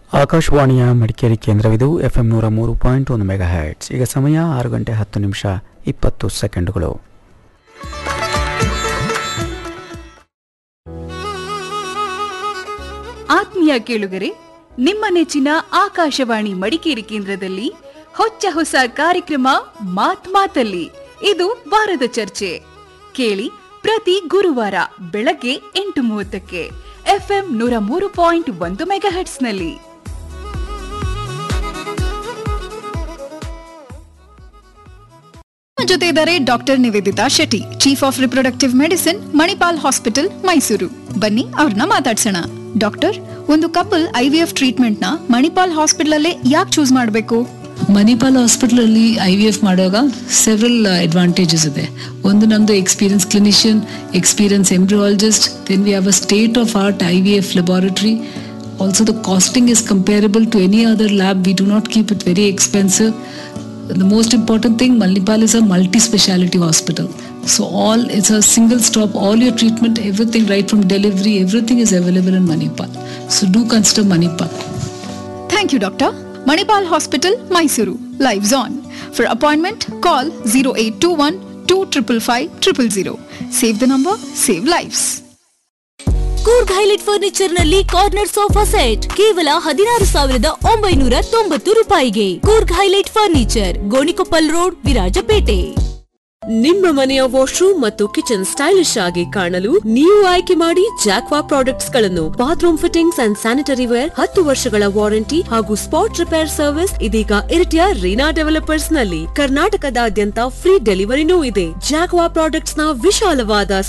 ಆಕಾಶವಾಣಿಯ ಮಡಿಕೇರಿ ಕೇಂದ್ರವಿದು ಎಫ್ಎಂ ನೂರ ಮೂರು ಪಾಯಿಂಟ್ ಒಂದು ಮೆಗಾ ಹ್ಯಾಟ್ಸ್ ಈಗ ಸಮಯ ಆರು ಗಂಟೆ ಹತ್ತು ನಿಮಿಷ ಇಪ್ಪತ್ತು ಸೆಕೆಂಡುಗಳು ಆತ್ಮೀಯ ಕೇಳುಗರೆ ನಿಮ್ಮ ನೆಚ್ಚಿನ ಆಕಾಶವಾಣಿ ಮಡಿಕೇರಿ ಕೇಂದ್ರದಲ್ಲಿ ಹೊಚ್ಚ ಹೊಸ ಕಾರ್ಯಕ್ರಮ ಮಾತ್ ಮಾತಲ್ಲಿ ಇದು ವಾರದ ಚರ್ಚೆ ಕೇಳಿ ಪ್ರತಿ ಗುರುವಾರ ಬೆಳಗ್ಗೆ ಎಂಟು ಮೂವತ್ತಕ್ಕೆ ಎಫ್ಎಂ ನೂರ ಮೂರು ಪಾಯಿಂಟ್ ಒಂದು ಮೆಗಾ ನಲ್ಲಿ ನಮ್ಮ ಜೊತೆ ಇದ್ದಾರೆ doctor Nivedita Shetty chief of reproductive medicine Manipal hospital Mysuru ಬನ್ನಿ ಅವ್ರನ್ನ ಮಾತಾಡ್ಸೋಣ ಡಾಕ್ಟರ್ ಒಂದು couple I V F treatment ನ ಮಣಿಪಾಲ್ ಹಾಸ್ಪಿಟಲ್ ಅಲ್ಲೇ ಯಾಕೆ ಚೂಸ್ ಮಾಡಬೇಕು ಮಣಿಪಾಲ್ ಹಾಸ್ಪಿಟಲ್ ಅಲ್ಲಿ ಐ ವಿ ಎಫ್ ಮಾಡುವಾಗ ಸೆವೆರಲ್ ಅಡ್ವಾಂಟೇಜಸ್ ಇದೆ ಒಂದು ನಮ್ದು experience clinician experience embryologist then we have a state of art I V F laboratory also the costing is comparable to any other lab we do not keep it very expensive the most important thing Manipal is a multi-speciality hospital so all it's a single stop all your treatment everything right from delivery everything is available in Manipal so do consider Manipal thank you doctor Manipal hospital Mysuru lives on for appointment call zero eight two one two triple five triple zero save the number save lives Coorg highlight furniture ನಲ್ಲಿ corner sofa set ಕೇವಲ ಹದಿನಾರು ಸಾವಿರದ ಒಂಬೈನೂರ ತೊಂಬತ್ತು ರೂಪಾಯಿಗೆ Coorg highlight furniture Gonikoppal road Virajpet ನಿಮ್ಮ ಮನೆಯ washroom ಮತ್ತು ಕಿಚನ್ ಸ್ಟೈಲಿಶ್ ಆಗಿ ಕಾಣಲು ನೀವು ಆಯ್ಕೆ ಮಾಡಿ ಜಾಕ್ವಾ ಪ್ರಾಡಕ್ಟ್ಸ್ ಗಳನ್ನು bathroom fittings and sanitary ware ಹತ್ತು ವರ್ಷಗಳ ವಾರಂಟಿ ಹಾಗೂ ಸ್ಪಾಟ್ ರಿಪೇರ್ ಸರ್ವಿಸ್ ಇದೀಗ ಇರಿಟಿಯ ರೀನಾ ಡೆವಲಪರ್ಸ್ ನಲ್ಲಿ ಕರ್ನಾಟಕದಾದ್ಯಂತ ಫ್ರೀ ಡೆಲಿವರಿನೂ ಇದೆ ಜಾಕ್ವಾ ಪ್ರಾಡಕ್ಟ್ಸ್ ನ ವಿಶಾಲವಾದ